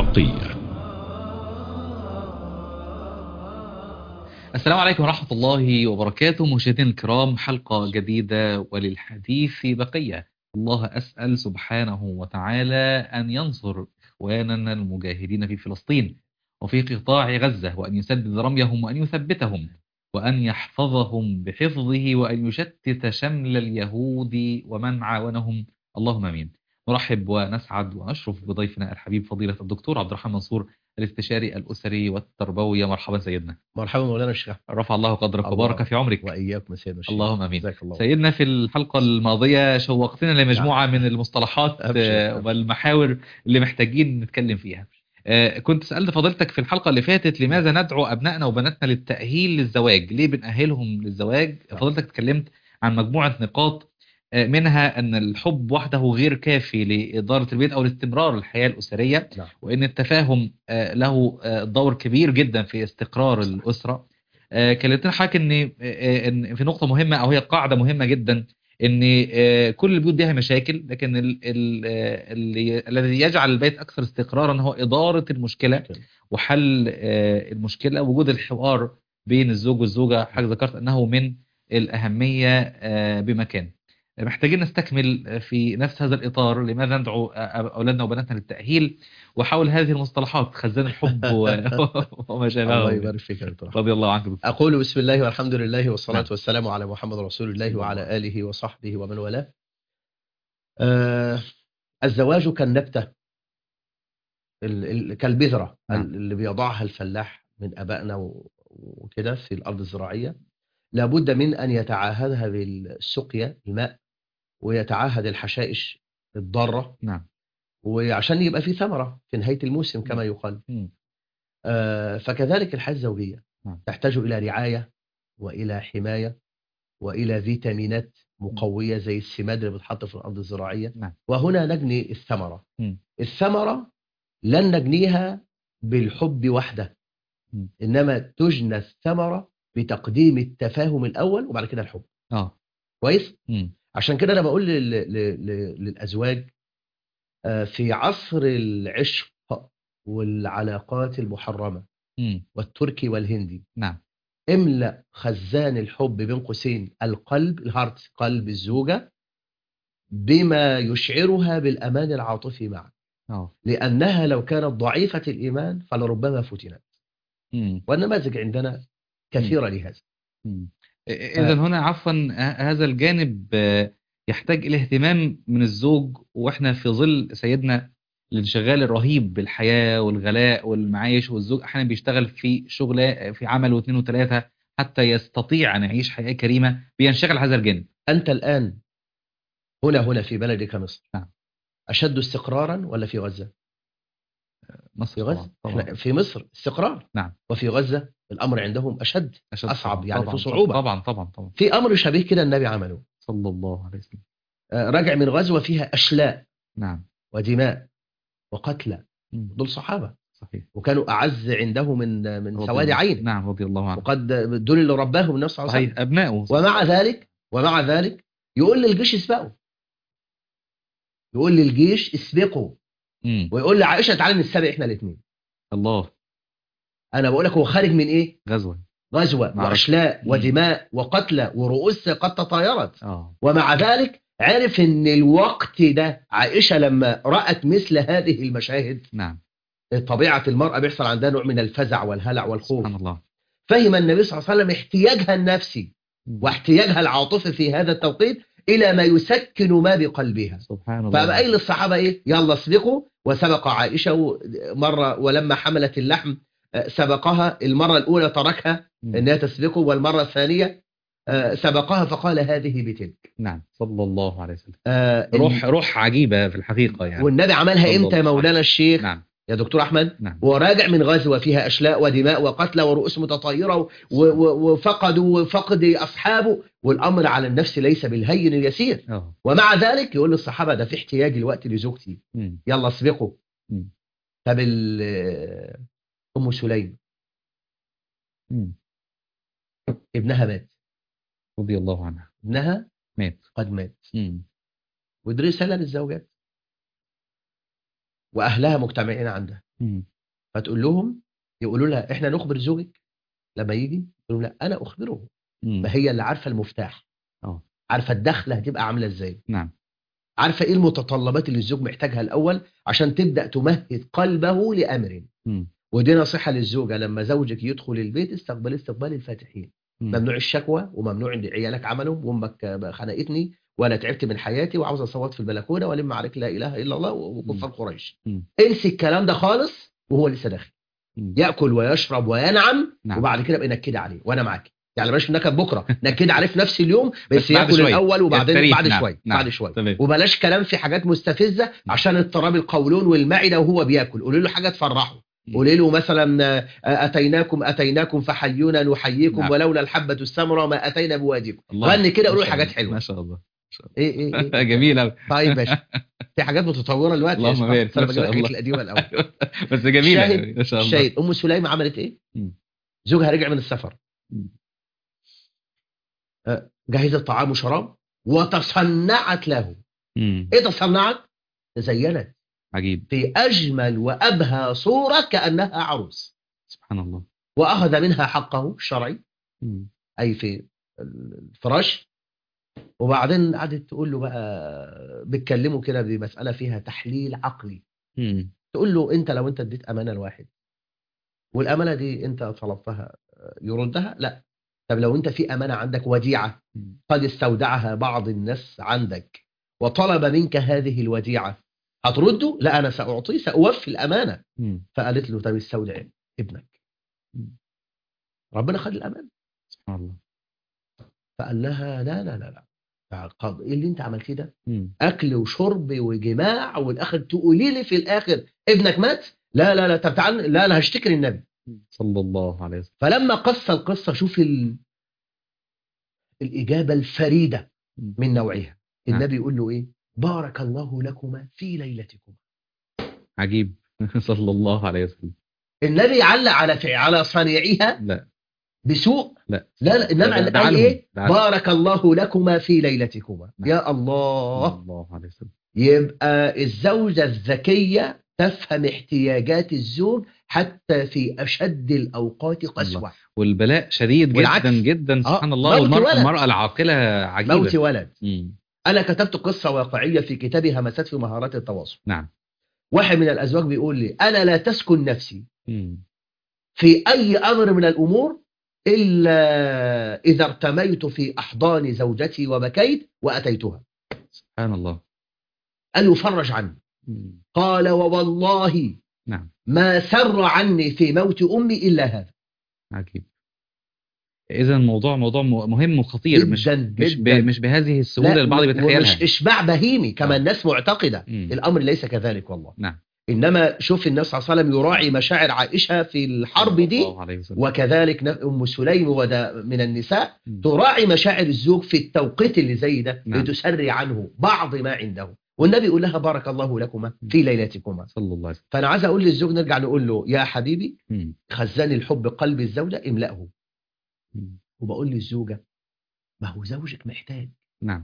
البقية السلام عليكم ورحمة الله وبركاته مشاهدينا الكرام حلقة جديدة وللحديث بقية الله أسأل سبحانه وتعالى أن ينصر إخواننا المجاهدين في فلسطين وفي قطاع غزة وأن يسدد رميهم وأن يثبتهم وأن يحفظهم بحفظه وأن يشتت شمل اليهود ومن عاونهم اللهم امين. نرحب ونسعد ونشرف بضيفنا الحبيب فضيلة الدكتور عبد الرحمن منصور الاستشاري الأسري والتربوي مرحبا سيدنا مرحبا مولانا الشيخ رفع الله قدرك الله وبارك في عمرك واياكم سيدنا الشيخ اللهم امين جزاك الله سيدنا في الحلقة الماضية شوقتنا لمجموعة من المصطلحات أبشر، آه، أبشر. والمحاور اللي محتاجين نتكلم فيها آه، كنت سألت فضيلتك في الحلقة اللي فاتت لماذا ندعو أبنائنا وبناتنا للتأهيل للزواج ليه بنأهلهم للزواج نعم. فضيلتك اتكلمت عن مجموعة نقاط آه، منها أن الحب وحده غير كافي لإدارة البيت أو لاستمرار الحياة الأسرية نعم. وأن التفاهم آه، له آه، دور كبير جدا في استقرار الأسرة آه، كلمتنا حضرتك ان آه، آه، ان في نقطه مهمه او هي قاعده مهمه جدا ان آه، كل البيوت دي مشاكل لكن ال- ال- آه، اللي الذي يجعل البيت اكثر استقرارا هو اداره المشكله وحل آه، المشكله وجود الحوار بين الزوج والزوجه حاجه ذكرت انه من الاهميه آه، بمكان محتاجين نستكمل في نفس هذا الاطار لماذا ندعو آه، اولادنا وبناتنا للتاهيل وحول هذه المصطلحات خزان الحب و- وما شابهه الله من- يبارك فيك يا دكتور رضي الله عنك دكتور. اقول بسم الله والحمد لله والصلاه نعم. والسلام على محمد رسول الله وعلى اله وصحبه ومن والاه آه الزواج كالنبته ال- ال- كالبذره نعم. اللي بيضعها الفلاح من ابائنا و- وكده في الارض الزراعيه لابد من ان يتعاهدها بالسقيا الماء ويتعاهد الحشائش الضاره نعم وعشان يبقى في ثمره في نهايه الموسم كما يقال مم. آه، فكذلك الحياة الزوجية نعم. تحتاج إلى رعاية وإلى حماية وإلى فيتامينات مقوية زي السماد اللي بتحط في الأرض الزراعية نعم. وهنا نجني الثمرة مم. الثمرة لن نجنيها بالحب وحده مم. إنما تجنى الثمرة بتقديم التفاهم الأول وبعد كده الحب اه كويس مم. عشان كده أنا بقول لل... لل... لل- للأزواج آه، في عصر العشق والعلاقات المحرمة مم. والتركي والهندي نعم املأ خزان الحب بين قوسين القلب الهارت قلب الزوجة بما يشعرها بالأمان العاطفي معك اه لأنها لو كانت ضعيفة الإيمان فلربما فتنت مم. والنماذج عندنا كثيرة لهذا مم. اذا هنا عفوا ه- هذا الجانب آه، يحتاج الى اهتمام من الزوج واحنا في ظل سيدنا الانشغال الرهيب بالحياه والغلاء والمعايش والزوج احيانا بيشتغل في شغله في عمل واثنين وثلاثه حتى يستطيع ان يعيش حياه كريمه بينشغل هذا الجانب أنت الآن هنا هنا في بلدك مصر نعم. أشد استقرارا ولا في غزة؟ مصر في غزة طبعا, طبعا. إحنا في مصر استقرار نعم. وفي غزة الأمر عندهم أشد أشد أصعب طبعاً، يعني طبعاً، في صعوبة. طبعا طبعا طبعا في أمر شبيه كده النبي عمله صلى الله عليه وسلم آه، راجع من غزوة فيها أشلاء نعم ودماء وقتلى مم. دول صحابة صحيح وكانوا أعز عنده من من رضي سواد الله- عين نعم رضي الله عنه وقد دول اللي رباهم النبي صلى الله عليه صحيح وسلم ابنائه ومع ذلك ومع ذلك يقول للجيش اسبقوا يقول للجيش اسبقوا مم. ويقول لعائشة تعالى نسابق احنا الاثنين الله انا بقول لك هو خارج من ايه غزوه غزوة معركة. واشلاء مم. ودماء وقتلى ورؤوس قد تطايرت اه ومع ذلك عرف ان الوقت ده عائشة لما رأت مثل هذه المشاهد نعم طبيعة المرأة بيحصل عندها نوع من الفزع والهلع والخوف سبحان الله فهم النبي صلى الله عليه وسلم احتياجها النفسي مم. واحتياجها العاطفي في هذا التوقيت إلى ما يسكن ما بقلبها سبحان الله فقام قايل للصحابة إيه يلا اسبقوا وسبق عائشة مرة ولما حملت اللحم آه، سبقها المرة الأولى تركها مم. إنها تسبقه والمرة الثانية آه، سبقها فقال هذه بتلك نعم صلى الله عليه وسلم آه، روح روح عجيبة في الحقيقة يعني والنبي عملها صلى إمتى يا الله مولانا الشيخ نعم يا دكتور أحمد نعم وراجع من غزوة فيها أشلاء ودماء وقتلى ورؤوس متطايرة و- و- وفقدوا فقد أصحابه والأمر على النفس ليس بالهين اليسير اه ومع ذلك يقول للصحابة ده في احتياج الوقت لزوجتي مم. يلا اسبقوا مم. طب ال- أم سليم مم. ابنها مات رضي الله عنها ابنها مات قد مات مم. ودي رسالة للزوجات وأهلها مجتمعين عندها مم. فتقول لهم يقولوا لها احنا نخبر زوجك لما يجي يقولوا لا انا اخبره مم. ما هي اللي عارفه المفتاح اه عارفه الدخله هتبقى عامله ازاي نعم عارفه ايه المتطلبات اللي الزوج محتاجها الاول عشان تبدا تمهد قلبه لامر مم. ودي نصيحه للزوجه لما زوجك يدخل البيت استقبل استقبال الفاتحين مم. ممنوع الشكوى وممنوع ان عيالك عملوا وامك خنقتني وانا تعبت من حياتي وعاوز اصوت في البلكونه والم عليك لا اله الا الله وكفار قريش مم. انسي الكلام ده خالص وهو لسه داخل مم. ياكل ويشرب وينعم نعم. وبعد كده بقى نكد عليه وانا معاك يعني بلاش نكد بكره نكد عليه في نفس اليوم بس, بس بعد ياكل شوية. الاول وبعدين يستريح. بعد نعم. شويه نعم. بعد شويه تمام وبلاش كلام في حاجات مستفزه عشان اضطراب القولون والمعده وهو بياكل قولي له حاجه تفرحه مم. قولي له مثلا آه، اتيناكم اتيناكم فحيونا نحييكم نعم. ولولا الحبه السمراء ما اتينا بواديكم الله غني كده ما قولوا له شاء حاجات الله. حلوه ما شاء الله ايه ايه ايه جميل أوي. طيب ماشي في حاجات متطوره دلوقتي يا اللهم شباب. بارك. بس انا ما بجيب شاء لك الحاجات الله. القديمه الاول بس جميلة شاهد- أوي. ما شاء الله شاهد ام سليمه عملت ايه مم. زوجها رجع من السفر مم. آه، جهزت طعام وشراب وتصنعت له مم. ايه تصنعت تزينت عجيب في اجمل وابهى صوره كانها عروس سبحان الله واخذ منها حقه الشرعي مم. اي في الفراش وبعدين قعدت تقول له بقى بيتكلموا كده بمساله فيها تحليل عقلي مم. تقول له انت لو انت اديت امانه لواحد والامانه دي انت طلبتها آه، يردها لا طب لو انت في امانه عندك وديعه مم. قد استودعها بعض الناس عندك وطلب منك هذه الوديعه هترده لا انا ساعطيه ساوفي الامانه مم. فقالت له طب استودع ابنك مم. ربنا خد الامانه سبحان الله فقال لها لا لا لا لا فقال ايه اللي انت عملتيه ده مم. اكل وشرب وجماع والاخر تقولي لي في الاخر ابنك مات لا لا لا طب تعال لا انا هشتكي للنبي صلى الله عليه وسلم فلما قص القصه شوف ال... الاجابه الفريده مم. من نوعها نعم. النبي يقول له ايه بارك الله لكما في ليلتكما عجيب صلى الله عليه وسلم النبي علق على في على صنيعها لا بسوء لا لا لا النبي ده- قال ده قال عنهم. ايه ده عنهم. بارك الله لكما في ليلتكما نعم. يا صلى الله الله عليه وسلم يبقى الزوجة الذكية تفهم احتياجات الزوج حتى في أشد الأوقات قسوة والبلاء شديد والعكس. جدا جدا سبحان الله موت والمرأة ولد. المرأة العاقلة عجيبة موت ولد مم. أنا كتبت قصة واقعية في كتابي همسات في مهارات التواصل نعم واحد من الأزواج بيقول لي أنا لا تسكن نفسي مم. في أي أمر من الأمور إلا إذا ارتميت في أحضان زوجتي وبكيت وأتيتها سبحان الله قال له فرج عني مم. قال ووالله نعم ما سر عني في موت أمي إلا هذا عجيب اذا الموضوع موضوع م- مهم وخطير مش جدا مش ب... جدا مش بهذه السهوله لا، البعض ومش بيتخيلها اشباع بهيمي كما آه. الناس معتقده مم. الامر ليس كذلك والله نعم. انما شوف النبي صلى الله عليه وسلم يراعي مشاعر عائشه في الحرب صلى دي الله عليه وسلم. وكذلك ن- ام سليم ودا من النساء مم. تراعي مشاعر الزوج في التوقيت اللي زي ده نعم. لتسري عنه بعض ما عنده والنبي يقول لها بارك الله لكما في ليلتكما صلى الله عليه وسلم فانا عايز اقول للزوج نرجع نقول له يا حبيبي مم. خزان الحب قلب الزوجه املاه مم. وبقول للزوجه ما هو زوجك محتاج نعم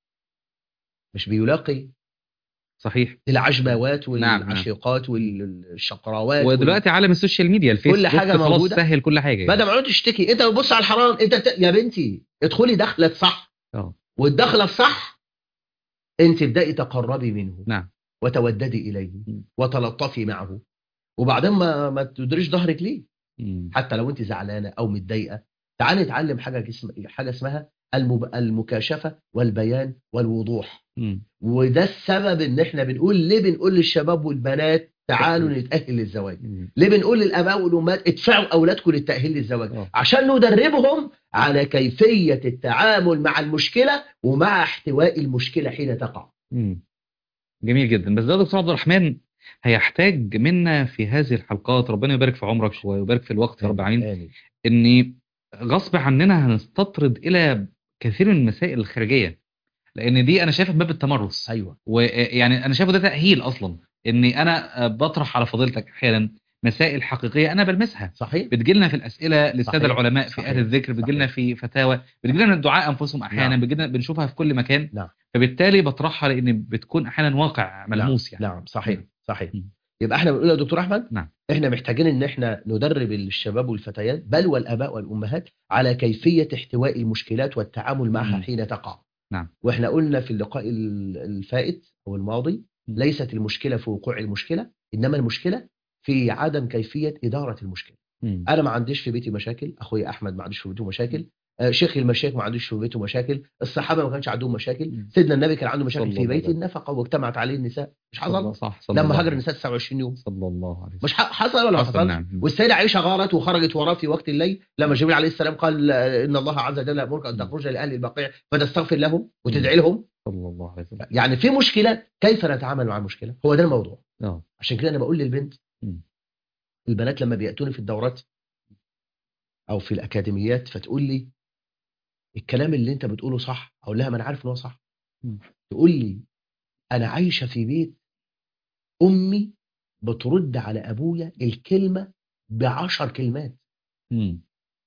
مش بيلاقي صحيح العشباوات نعم، نعم. والعشيقات والشقراوات ودلوقتي عالم السوشيال ميديا الفيسبوك كل حاجة خلاص موجودة. سهل كل حاجه بدل ما تقعد تشتكي انت بتبص على الحرام انت بت... يا بنتي ادخلي دخلة صح اه والدخلة الصح انت ابدأي تقربي منه نعم وتوددي اليه م. وتلطفي معه وبعدين ما ما تدريش ظهرك ليه مم. حتى لو انت زعلانه او متضايقه تعالي نتعلم حاجه اسم... حاجه اسمها المب... المكاشفه والبيان والوضوح مم. وده السبب ان احنا بنقول ليه بنقول للشباب والبنات تعالوا نتأهل للزواج مم. ليه بنقول للاباء والامهات ادفعوا اولادكم للتاهيل للزواج آه. عشان ندربهم على كيفيه التعامل مع المشكله ومع احتواء المشكله حين تقع مم. جميل جدا بس ده يا دكتور عبد الرحمن هيحتاج منا في هذه الحلقات ربنا يبارك في عمرك ويبارك في الوقت يا رب العالمين آمين. ان غصب عننا هنستطرد الى كثير من المسائل الخارجيه لان دي انا شايفها باب التمرس ايوه ويعني انا شايفه ده تاهيل اصلا اني انا بطرح على فضيلتك احيانا مسائل حقيقيه انا بلمسها صحيح بتجيلنا في الاسئله للساده صحيح. العلماء في صحيح. اهل الذكر بتجيلنا في فتاوى بتجيلنا من الدعاء انفسهم احيانا نعم. بتجيلنا بنشوفها في كل مكان نعم. فبالتالي بطرحها لان بتكون احيانا واقع ملموس يعني نعم صحيح صحيح مم. يبقى احنا بنقول يا دكتور احمد نعم. احنا محتاجين ان احنا ندرب الشباب والفتيات بل والاباء والامهات على كيفيه احتواء المشكلات والتعامل معها مم. حين تقع نعم. واحنا قلنا في اللقاء ال- الفائت او الماضي مم. ليست المشكله في وقوع المشكله انما المشكله في عدم كيفيه اداره المشكله مم. انا ما عنديش في بيتي مشاكل اخويا احمد ما عندوش في بيته مشاكل آه، شيخ المشايخ ما عندوش في بيته مشاكل الصحابه ما كانش عندهم مشاكل مم. سيدنا النبي كان عنده مشاكل صلى في الله بيت عليه النفقه واجتمعت عليه النساء مش حصل صح صلى الله لما هاجر عليه النساء 29 يوم صلى الله عليه مش ح- حصل ولا ما حصل حصل نعم والسيده عائشه غارت وخرجت وراه في وقت الليل لما جبريل عليه السلام قال آه، ان الله عز وجل يامرك ان تخرج لاهل البقيع فتستغفر لهم وتدعي لهم صلى الله عليه وسلم يعني في مشكله كيف نتعامل مع المشكله هو ده الموضوع اه عشان كده انا بقول للبنت مم. البنات لما بياتوني في الدورات او في الاكاديميات فتقول لي الكلام اللي انت بتقوله صح اقول لها ما انا عارف ان هو صح مم. تقول لي انا عايشه في بيت امي بترد على ابويا الكلمه بعشر كلمات مم.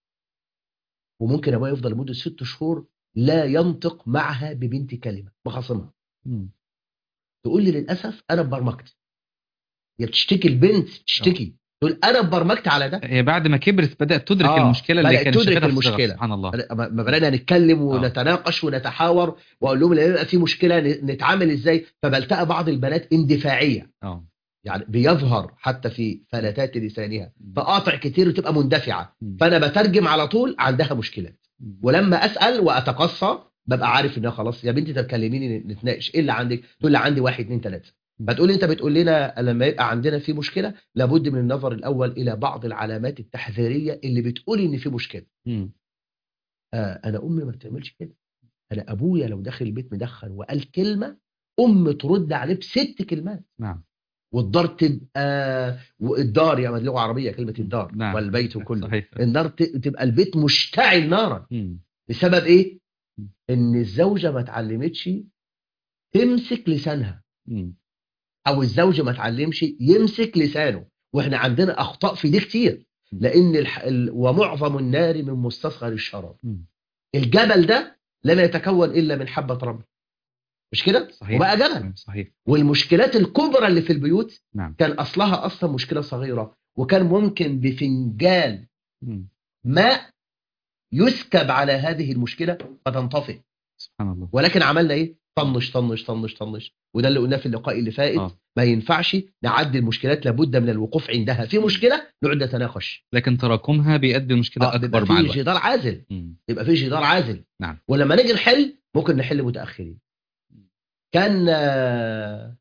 وممكن ابويا يفضل لمده ست شهور لا ينطق معها ببنت كلمه بخاصمها مم. تقول لي للاسف انا اتبرمجت هي بتشتكي البنت تشتكي تقول انا اتبرمجت على ده هي بعد ما كبرت بدأت تدرك آه، المشكلة اللي بدأت كانت تدرك شايفتها في الصغر. المشكلة. سبحان الله أنا- ما ما بدانا نتكلم ونتناقش ونتحاور واقول لهم لما يبقى في مشكله ن- نتعامل ازاي فبلتقى بعض البنات اندفاعيه اه يعني بيظهر حتى في فلتات لسانها فقاطع كتير وتبقى مندفعه فانا بترجم على طول عندها مشكلات ولما اسال واتقصى ببقى عارف انها خلاص يا بنتي طب كلميني نتناقش ايه اللي عندك تقول لي عندي واحد اتنين تلاته فتقول انت بتقول لنا لما يبقى عندنا في مشكله لابد من النظر الاول الى بعض العلامات التحذيريه اللي بتقول ان في مشكله مم. آه انا امي ما بتعملش كده انا ابويا لو داخل البيت مدخن وقال كلمه ام ترد عليه بست كلمات نعم والدار تبقى والدار يا لغه عربيه كلمه الدار نعم. والبيت كله صحيح النار ت- تبقى البيت مشتعل نارا مم. بسبب ايه م. ان الزوجه ما اتعلمتش تمسك لسانها مم. او الزوج ما اتعلمش يمسك لسانه واحنا عندنا اخطاء في دي كتير م. لان الح... ال... ومعظم النار من مستصغر الشراب مم. الجبل ده لم يتكون الا من حبه رمل مش كده صحيح وبقى جبل صحيح والمشكلات الكبرى اللي في البيوت نعم كان اصلها اصلا مشكله صغيره وكان ممكن بفنجان مم. ماء يسكب على هذه المشكله فتنطفئ سبحان الله ولكن عملنا ايه طنش طنش طنش طنش وده اللي قلناه في اللقاء اللي فائت آه. ما ينفعش نعدي المشكلات لابد من الوقوف عندها في مشكله نقعد نتناقش لكن تراكمها بيؤدي المشكلة آه، أكبر بيبقى مع في الوقت جدار عازل مم. يبقى في جدار عازل نعم. ولما نيجي نحل ممكن نحل متاخرين كان آه،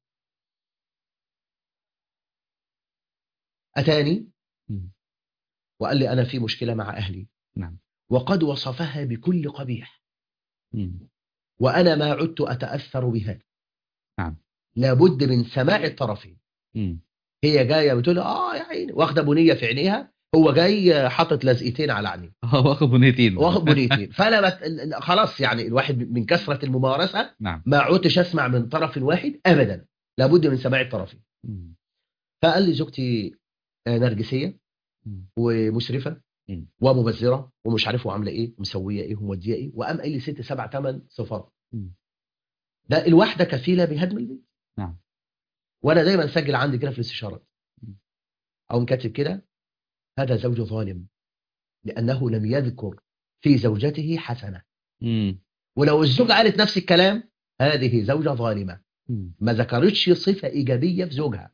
اتاني مم. وقال لي انا في مشكله مع اهلي نعم. وقد وصفها بكل قبيح مم. وانا ما عدت اتاثر بها نعم. لابد من سماع الطرفين مم. هي جايه بتقول اه يا عيني واخده بنيه في عينيها هو جاي حاطط لزقتين على عينيه اه واخد بنيتين واخد بنيتين فانا بت... خلاص يعني الواحد من كثره الممارسه نعم ما عدتش اسمع من طرف واحد ابدا لابد من سماع الطرفين مم. فقال لي زوجتي آه، نرجسيه مم. ومسرفه مم. ومبذره ومش عارف وعامله ايه ومسويه ايه وموديه ايه وقام قايل لي ست سبع ثمان صفات مم. ده الواحده كفيله بهدم البيت نعم. وانا دايما اسجل عندي كده في الاستشارات مم. او كاتب كده هذا زوج ظالم لانه لم يذكر في زوجته حسنه مم. ولو الزوجه قالت نفس الكلام هذه زوجه ظالمه مم. ما ذكرتش صفه ايجابيه في زوجها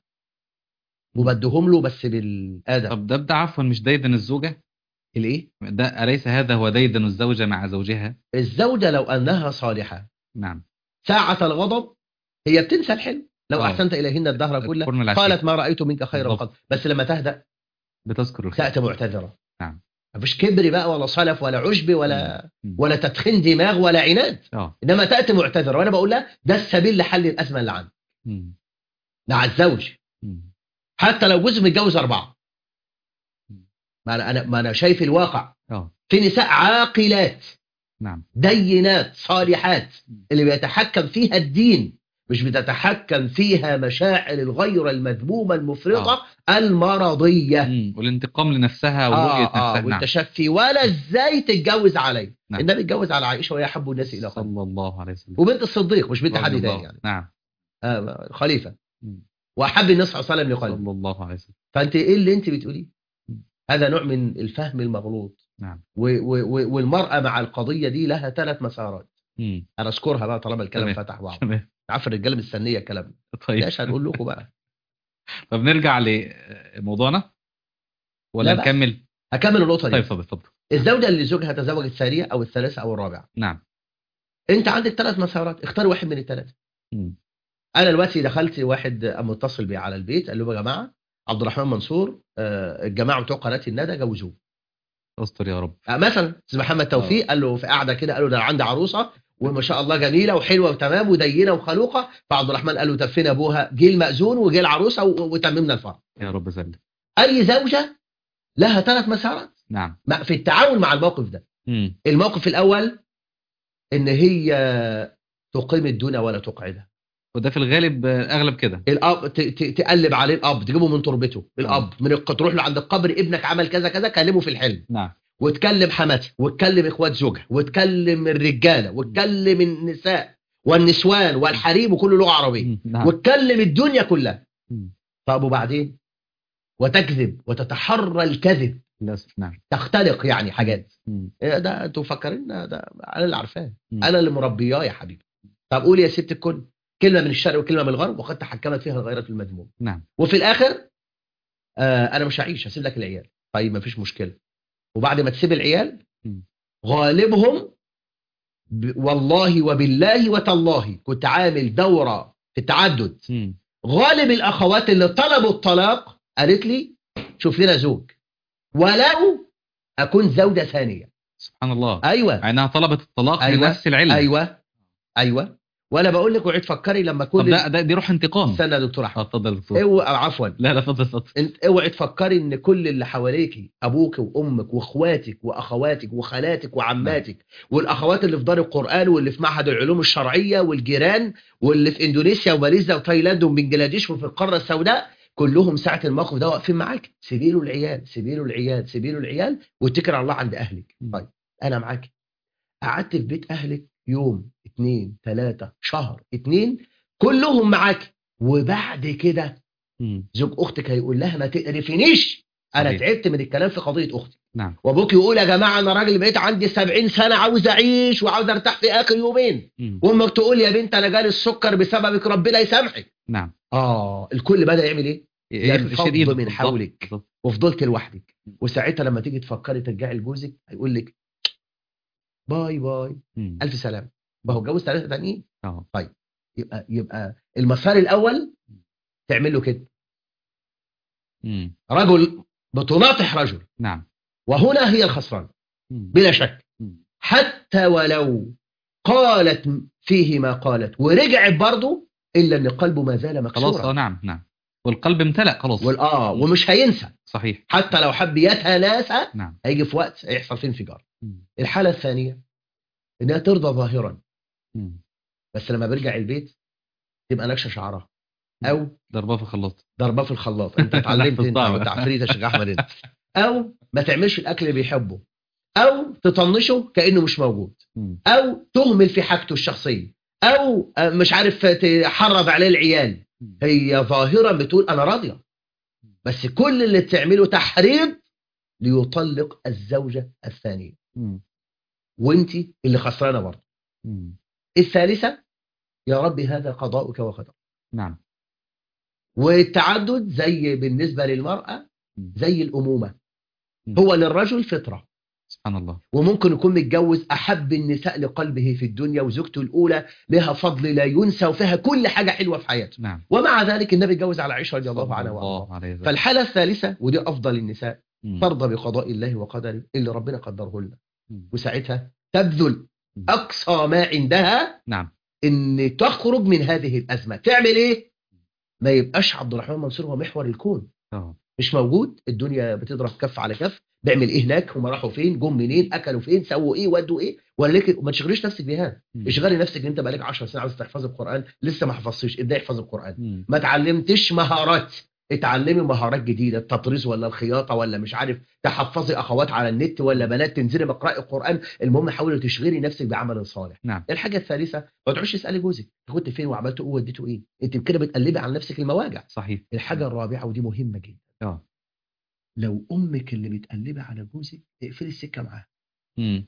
وبدهم له بس بالادب طب ده ده عفوا مش ديدن الزوجة الايه ده أليس هذا هو ديدن الزوجة مع زوجها الزوجه لو انها صالحه نعم ساعه الغضب هي بتنسى الحلم لو آه. احسنت اليهن الدهر كله القرن العشرين. قالت ما رايت منك خيرا بالضبط. قط بس لما تهدأ بتذكر الخير تأتي معتذرة نعم. مفيش كبر بقى ولا صلف ولا عجب ولا مم. ولا تدخين دماغ ولا عناد اه انما تأتي معتذرة وانا بقول لها ده السبيل لحل الازمة اللي عندك مم. مع الزوج مم. حتى لو جوز متجوز أربعة ما أنا, أنا ما أنا شايف الواقع اه في نساء عاقلات نعم دينات صالحات اللي بيتحكم فيها الدين مش بتتحكم فيها مشاعر الغير المذمومة المفرطة المرضية مم. والانتقام لنفسها ورؤية آه نفسها آه نعم والتشفي ولا ازاي تتجوز علي نعم. النبي اتجوز على عائشة وهي أحب الناس إلى قلبه صلى الله عليه وسلم وبنت الصديق مش بنت رضي حد الله. تاني يعني نعم آه خليفة مم. واحب الناس صلى الله عليه وسلم لقلبي صلى الله عليه وسلم فانت ايه اللي انت بتقوليه هذا نوع من الفهم المغلوط نعم و و و والمرأة مع القضية دي لها ثلاث مسارات مم. انا اذكرها بقى طالما الكلام تمام. فتح بعض تمام عارف الرجاله مستنيه الكلام طيب ليش هنقول لكم بقى طب نرجع لموضوعنا ولا لا بأس. نكمل هكمل النقطه طيب دي اتفضل اتفضل الزوجه اللي زوجها تزوج الثانيه او الثالثه او الرابعه نعم انت عندك ثلاث مسارات اختار واحد من الثلاثه مم. انا دلوقتي دخلت واحد قام متصل بي على البيت قال له يا جماعه عبد الرحمن منصور آه، الجماعه بتوع قناه الندى جوزوه استر يا رب آه، مثلا استاذ محمد توفيق قال له في قاعده كده قال له ده أنا عندي عروسه وما شاء الله جميله وحلوه وتمام ودينه وخلوقه فعبد الرحمن قال له طب فين ابوها جه المأذون وجه العروسه و- وتممنا الفرح يا رب سلم اي زوجه لها ثلاث مسارات نعم مع- في التعامل مع الموقف ده مم. الموقف الاول ان هي تقيم الدنيا ولا تقعدها وده في الغالب آه، اغلب كده الاب ت- ت- تقلب عليه الاب تجيبه من تربته الاب من الق- تروح له عند القبر ابنك عمل كذا كذا كلمه في الحلم نعم وتكلم حماتها وتكلم اخوات زوجها وتكلم الرجاله وتكلم النساء والنسوان والحريم وكل لغه عربيه مم. نعم وتكلم الدنيا كلها مم. طب وبعدين وتكذب وتتحرى الكذب للاسف نعم تختلق يعني حاجات مم. إيه ده انتوا مفكرين ده ده انا اللي عارفاه مم. انا اللي مربياه يا حبيبي طب قول يا ست الكل كلمه من الشرق وكلمه من الغرب وقد تحكمت فيها الغيرات المذمومه نعم وفي الاخر آه انا مش هعيش هسيب لك العيال طيب ما فيش مشكله وبعد ما تسيب العيال مم. غالبهم ب... والله وبالله وتالله كنت عامل دوره في التعدد مم. غالب الاخوات اللي طلبوا الطلاق قالت لي شوف لنا زوج ولو اكون زوجه ثانيه سبحان الله ايوه مع انها طلبت الطلاق أيوة. لنفس العلم ايوه ايوه وانا بقول لك وعيد فكري لما طب كل ده, ده دي روح انتقام استنى يا دكتور اه احمد اتفضل يا دكتور اوعى عفوا لا لا اتفضل اتفضل انت اوعي تفكري ان كل اللي حواليكي ابوك وامك واخواتك واخواتك وخالاتك وعماتك والاخوات اللي في دار القران واللي في معهد العلوم الشرعيه والجيران واللي في اندونيسيا وماليزيا وتايلاند وبنجلاديش وفي القاره السوداء كلهم ساعه الموقف ده واقفين معاك سيبي له العيال سيبي له العيال سيبي له العيال واتكل على الله عند اهلك م. طيب انا معاك قعدت في بيت اهلك يوم اتنين تلاتة شهر اتنين كلهم معاك وبعد كده مم. زوج اختك هيقول لها ما تقرفنيش انا صحيح. تعبت من الكلام في قضيه اختي نعم وابوك يقول يا جماعه انا راجل بقيت عندي 70 سنه عاوز اعيش وعاوز ارتاح في اخر يومين مم. وامك تقول يا بنت انا جالي السكر بسببك ربنا يسامحك نعم اه الكل بدا يعمل ايه ينفض شديد من بالضبط، حولك. بالضبط. وفضلت لوحدك وساعتها لما تيجي تفكري ترجعي لجوزك هيقول لك باي باي مم. الف سلامه ما هو اتجوز ثلاثه تانيين اه يبقى يبقى المسار الاول تعمل له كده مم. رجل بتناطح رجل نعم وهنا هي الخسران مم. بلا شك مم. حتى ولو قالت فيه ما قالت ورجعت برضه الا ان قلبه ما زال خلاص اه مكسورا نعم نعم والقلب امتلأ خلاص والاه ومش هينسى صحيح حتى لو حب يتناسى نعم هيجي في وقت هيحصل فيه انفجار مم. الحاله الثانيه انها ترضى ظاهرا مم. بس لما بيرجع البيت تبقى نكشه شعرها او ضربة في الخلاط ضربه في الخلاط انت اتعلمت انت صعب. وانت عفريت يا شيخ احمد انت او ما تعملش الاكل اللي بيحبه او تطنشه كانه مش موجود مم. او تهمل في حاجته الشخصيه او آه، مش عارف تحرض عليه العيال مم. هي ظاهرا بتقول انا راضيه بس كل اللي بتعمله تحريض ليطلق الزوجه الثانيه مم. وانت اللي خسرانه برضه مم. الثالثه يا رب هذا قضاؤك وقدرك نعم والتعدد زي بالنسبه للمراه مم. زي الامومه مم. هو للرجل فطره سبحان الله وممكن يكون متجوز احب النساء لقلبه في الدنيا وزوجته الاولى لها فضل لا ينسى وفيها كل حاجه حلوه في حياته نعم ومع ذلك النبي اتجوز على عائشه رضي الله عنها صلى وارضاها الله عليه وسلم. فالحاله الثالثه ودي افضل النساء مم. ترضى بقضاء الله وقدره اللي ربنا قدره لنا مم. وساعتها تبذل مم. اقصى ما عندها نعم ان تخرج من هذه الازمه تعمل ايه ما يبقاش عبد الرحمن منصور هو محور الكون اه مش موجود الدنيا بتضرب كف على كف بيعمل ايه هناك هم راحوا فين جم منين اكلوا فين سووا ايه ودوا ايه ولكن ما تشغليش نفسك بها مم. اشغلي نفسك ان انت بقالك 10 سنين عاوز تحفظ القران لسه ما حفظتش ابدا احفظ القران مم. ما اتعلمتش مهارات اتعلمي مهارات جديده التطريز ولا الخياطه ولا مش عارف تحفظي اخوات على النت ولا بنات تنزلي مقرأي القران المهم حاولي تشغلي نفسك بعمل صالح نعم الحاجه الثالثه ما تقعدش تسالي جوزك أنت كنت فين وعملت ايه ووديته ايه انت كده بتقلبي على نفسك المواجع صحيح الحاجه الرابعه ودي مهمه جدا اه لو امك اللي بتقلبي على جوزك اقفلي السكه معاها مم.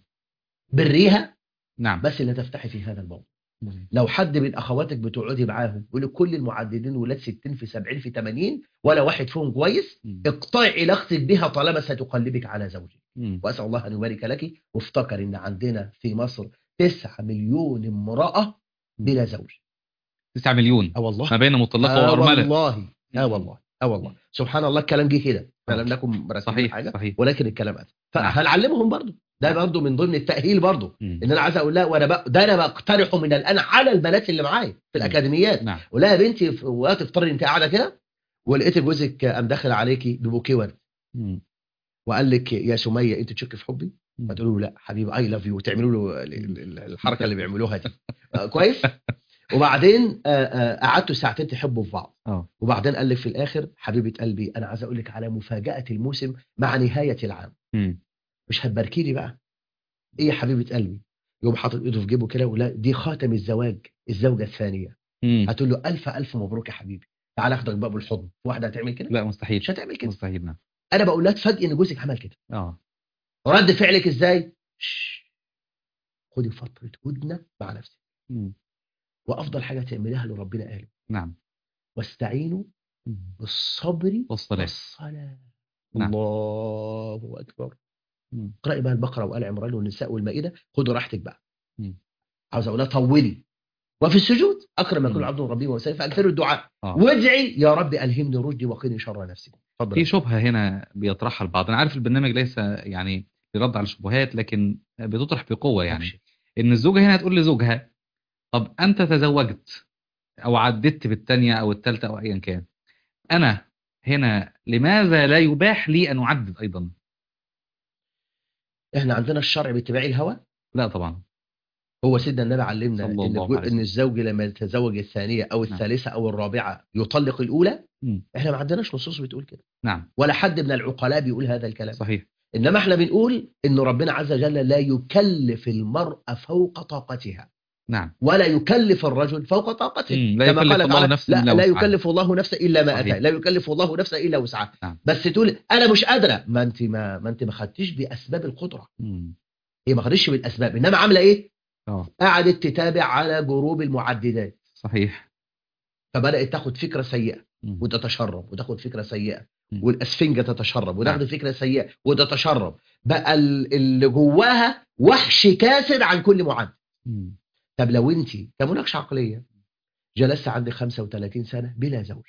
بريها نعم بس لا تفتحي في هذا الموضوع لو حد من اخواتك بتقعدي معاهم يقول لك كل المعددين ولاد 60 في 70 في 80 ولا واحد فيهم كويس مم. اقطعي علاقتك بها طالما ستقلبك على زوجك مم. واسال الله ان يبارك لك وافتكر ان عندنا في مصر 9 مليون امراه بلا زوج 9 مليون اه والله ما بين مطلقه اه وارمله والله اه والله اه والله سبحان الله الكلام جه كده آه. لم نكن مرتبين صحيح حاجه صحيح ولكن الكلام اتى نعم. فهنعلمهم برضه ده برضه من ضمن التاهيل برضه مم. ان انا عايز اقول لها وانا بق... ده انا بقترحه من الان على البنات اللي معايا في الاكاديميات نعم اقول لها يا بنتي في وقت تفترضي انت قاعده كده ولقيت جوزك قام داخل عليكي ببوكيه ورد مم. وقال لك يا سميه انت تشك في حبي مم. فتقول له لا حبيبي اي لاف يو وتعملوا له ال- ال- ال- الحركه اللي بيعملوها دي آه، كويس وبعدين آه، آه، قعدتوا ساعتين تحبوا في بعض اه وبعدين قال لك في الاخر حبيبه قلبي انا عايز اقول لك على مفاجاه الموسم مع نهايه العام مم. مش هتباركي لي بقى ايه يا حبيبه قلبي يقوم حاطط ايده في جيبه كده ولا دي خاتم الزواج الزوجه الثانيه مم. هتقول له الف الف مبروك يا حبيبي تعال اخدك بقى بالحضن في واحده هتعمل كده لا مستحيل مش هتعمل كده مستحيل نعم انا بقول لها تفاجئ ان جوزك عمل كده اه رد فعلك ازاي شش. خدي فتره هدنه مع نفسك مم. وافضل حاجه تعمليها اللي ربنا قاله نعم واستعينوا مم. بالصبر والصلاة والصلاه نعم. الله اكبر مم. اقرأي بقى البقرة وآل عمران والنساء والمائدة خدوا راحتك بقى مم. عاوز أقولها طولي وفي السجود أكرم يكون مم. عبد ربي وسيف فأكثروا الدعاء آه. وادعي يا رب ألهمني رشدي وقيني شر نفسي اتفضل في شبهة هنا بيطرحها البعض أنا عارف البرنامج ليس يعني لرد على الشبهات لكن بتطرح بقوة يعني أبشر. إن الزوجة هنا تقول لزوجها طب أنت تزوجت أو عددت بالتانية أو التالتة أو أيا كان أنا هنا لماذا لا يباح لي أن أعدد أيضا احنا عندنا الشرع باتباع الهوى لا طبعا هو سيدنا النبي علمنا صلى ان الله الجو- عليه ان وسلم. الزوج لما يتزوج الثانيه او نعم. الثالثه او الرابعه يطلق الاولى مم. احنا ما عندناش نصوص بتقول كده نعم ولا حد من العقلاء بيقول هذا الكلام صحيح انما احنا بنقول ان ربنا عز وجل لا يكلف المرأة فوق طاقتها نعم ولا يكلف الرجل فوق طاقته مم. لا كما يكلف قال الله تعالى نفسا لا, إلا لا وسعها. يكلف الله نفسا الا ما صحيح. اتاه لا يكلف الله نفسا الا وسعها نعم. بس تقول انا مش قادره ما انت ما ما انت ما خدتيش باسباب القدره مم. هي ما خدتش بالاسباب انما عامله ايه اه قعدت تتابع على جروب المعددات صحيح فبدات تاخد فكره سيئه مم. وتتشرب وتاخد فكره سيئه مم. والاسفنجه تتشرب وتاخد نعم. فكره سيئه وتتشرب بقى ال- اللي جواها وحش كاسد عن كل معدد مم. طب لو انت كمناقشه عقليه جلست عندك 35 سنه بلا زوج